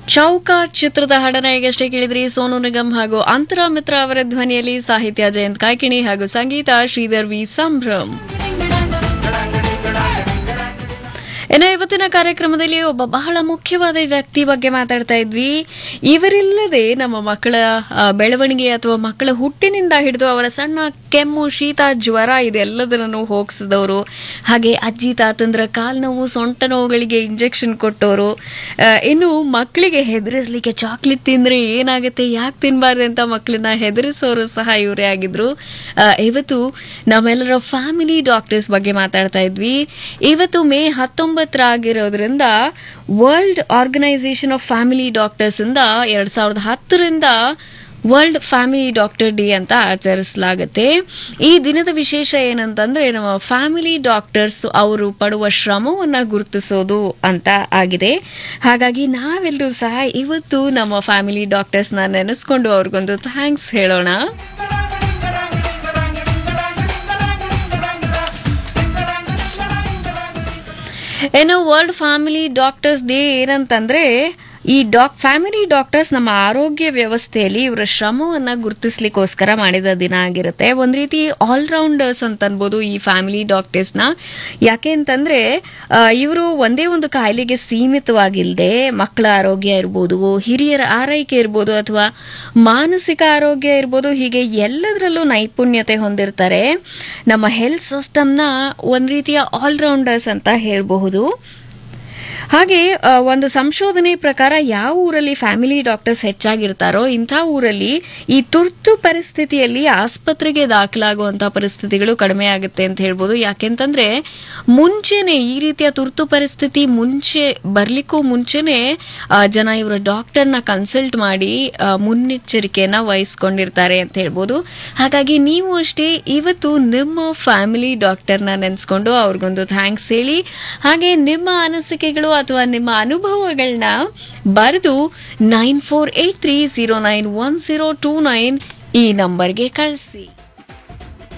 ಚೌಕ ಚಿತ್ರದ ಹಾಡನ ಈಗಷ್ಟೇ ಕೇಳಿದ್ರಿ ಸೋನು ನಿಗಮ್ ಹಾಗೂ ಅಂತರಾ ಮಿತ್ರ ಅವರ ಧ್ವನಿಯಲ್ಲಿ ಸಾಹಿತ್ಯ ಜಯಂತ್ ಕಾಯ್ಕಿಣಿ ಹಾಗೂ ಸಂಗೀತ ಶ್ರೀಧರ್ ವಿ ಸಂಭ್ರಮ್ ಇನ್ನು ಇವತ್ತಿನ ಕಾರ್ಯಕ್ರಮದಲ್ಲಿ ಒಬ್ಬ ಬಹಳ ಮುಖ್ಯವಾದ ವ್ಯಕ್ತಿ ಬಗ್ಗೆ ಮಾತಾಡ್ತಾ ಇದ್ವಿ ಇವರಿಲ್ಲದೆ ನಮ್ಮ ಮಕ್ಕಳ ಆ, ಬೆಳವಣಿಗೆ ಅಥವಾ ಮಕ್ಕಳ ಹುಟ್ಟಿನಿಂದ ಹಿಡಿದು ಅವರ ಸಣ್ಣ ಕೆಮ್ಮು ಶೀತ ಜ್ವರ ಇದೆಲ್ಲದನ್ನು ಹೋಗಿಸಿದವರು ಹಾಗೆ ಅಜ್ಜಿ ತಾತಂದ್ರ ಕಾಲ್ ನೋವು ಸೊಂಟ ನೋವುಗಳಿಗೆ ಇಂಜೆಕ್ಷನ್ ಕೊಟ್ಟವರು ಆ, ಇನ್ನು ಮಕ್ಕಳಿಗೆ ಹೆದರಿಸ್ಲಿಕ್ಕೆ ಚಾಕ್ಲೇಟ್ ತಿಂದ್ರೆ ಏನಾಗುತ್ತೆ ಯಾಕೆ ತಿನ್ಬಾರ್ದು ಅಂತ ಮಕ್ಕಳನ್ನ ಹೆದರಿಸೋರು ಸಹ ಇವರೇ ಆಗಿದ್ರು ಆ, ಇವತ್ತು ನಮ್ಮೆಲ್ಲರ ಫ್ಯಾಮಿಲಿ ಡಾಕ್ಟರ್ಸ್ ಬಗ್ಗೆ ಮಾತಾಡ್ತಾ ಇದ್ವಿ ಇವತ್ತು ಮೇ ಹತ್ತೊಂಬತ್ತರ ಆಗಿರೋದ್ರಿಂದ world organization of family doctors ಇಂದ ಎರಡ್ ಸಾವಿರದ ಹತ್ತರಿಂದ ವರ್ಲ್ಡ್ ಫ್ಯಾಮಿಲಿ ಡಾಕ್ಟರ್ ಡೇ ಅಂತ ಆಚರಿಸಲಾಗುತ್ತೆ ಈ ದಿನದ ವಿಶೇಷ ಏನಂತಂದ್ರೆ ನಮ್ಮ ಫ್ಯಾಮಿಲಿ ಡಾಕ್ಟರ್ಸ್ ಅವರು ಪಡುವ ಶ್ರಮವನ್ನ ಗುರುತಿಸೋದು ಅಂತ ಆಗಿದೆ ಹಾಗಾಗಿ ನಾವೆಲ್ಲರೂ ಸಹ ಇವತ್ತು ನಮ್ಮ ಫ್ಯಾಮಿಲಿ ಡಾಕ್ಟರ್ಸ್ನ ನೆನೆಸ್ಕೊಂಡು ಅವ್ರಿಗೊಂದು ಥ್ಯಾಂಕ್ಸ್ ಹೇಳೋಣ ಇನ್ನು ವರ್ಲ್ಡ್ ಫ್ಯಾಮಿಲಿ ಡಾಕ್ಟರ್ಸ್ ಡೇ ಏನಂತಂದ್ರೆ ಈ ಡಾಕ್ ಫ್ಯಾಮಿಲಿ ಡಾಕ್ಟರ್ಸ್ ನಮ್ಮ ಆರೋಗ್ಯ ವ್ಯವಸ್ಥೆಯಲ್ಲಿ ಇವರ ಶ್ರಮವನ್ನ ಗುರುತಿಸ್ಲಿಕ್ಕೋಸ್ಕರ ಮಾಡಿದ ದಿನ ಆಗಿರುತ್ತೆ ಒಂದ್ ರೀತಿ ಆಲ್ರೌಂಡರ್ಸ್ ಅಂತ ಅನ್ಬೋದು ಈ ಫ್ಯಾಮಿಲಿ ಡಾಕ್ಟರ್ಸ್ನ ಯಾಕೆ ಅಂತಂದ್ರೆ ಇವರು ಒಂದೇ ಒಂದು ಕಾಯಿಲೆಗೆ ಸೀಮಿತವಾಗಿಲ್ಲದೆ ಮಕ್ಕಳ ಆರೋಗ್ಯ ಇರ್ಬೋದು ಹಿರಿಯರ ಆರೈಕೆ ಇರ್ಬೋದು ಅಥವಾ ಮಾನಸಿಕ ಆರೋಗ್ಯ ಇರ್ಬೋದು ಹೀಗೆ ಎಲ್ಲದರಲ್ಲೂ ನೈಪುಣ್ಯತೆ ಹೊಂದಿರ್ತಾರೆ ನಮ್ಮ ಹೆಲ್ತ್ ಸಿಸ್ಟಮ್ನ ಒಂದ್ ರೀತಿಯ ಆಲ್ರೌಂಡರ್ಸ್ ಅಂತ ಹೇಳಬಹುದು ಹಾಗೆ ಆ, ಒಂದು ಸಂಶೋಧನೆ ಪ್ರಕಾರ ಯಾವ ಊರಲ್ಲಿ ಫ್ಯಾಮಿಲಿ ಡಾಕ್ಟರ್ಸ್ ಹೆಚ್ಚಾಗಿರ್ತಾರೋ ಇಂಥ ಊರಲ್ಲಿ ಈ ತುರ್ತು ಪರಿಸ್ಥಿತಿಯಲ್ಲಿ ಆಸ್ಪತ್ರೆಗೆ ದಾಖಲಾಗುವಂತಹ ಪರಿಸ್ಥಿತಿಗಳು ಕಡಿಮೆ ಆಗುತ್ತೆ ಅಂತ ಹೇಳ್ಬೋದು ಯಾಕೆಂತಂದ್ರೆ ಮುಂಚೆನೆ ಈ ರೀತಿಯ ತುರ್ತು ಪರಿಸ್ಥಿತಿ ಮುಂಚೆ ಬರ್ಲಿಕ್ಕೂ ಮುಂಚೆನೆ ಆ, ಜನ ಇವರ ಡಾಕ್ಟರ್ನ ಕನ್ಸಲ್ಟ್ ಮಾಡಿ ಆ, ಮುನ್ನೆಚ್ಚರಿಕೆಯನ್ನ ವಹಿಸ್ಕೊಂಡಿರ್ತಾರೆ ಅಂತ ಹೇಳ್ಬೋದು ಹಾಗಾಗಿ ನೀವು ಅಷ್ಟೇ ಇವತ್ತು ನಿಮ್ಮ ಫ್ಯಾಮಿಲಿ ಡಾಕ್ಟರ್ನ ನೆನೆಸ್ಕೊಂಡು ಅವ್ರಿಗೊಂದು ಥ್ಯಾಂಕ್ಸ್ ಹೇಳಿ ಹಾಗೆ ನಿಮ್ಮ ಅನಿಸಿಕೆಗಳು ಅಥವಾ ನಿಮ್ಮ ಅನುಭವಗಳನ್ನ ಬರೆದು nine four eight three zero nine one zero two nine ಈ ನಂಬರ್ಗೆ ಕಳಿಸಿ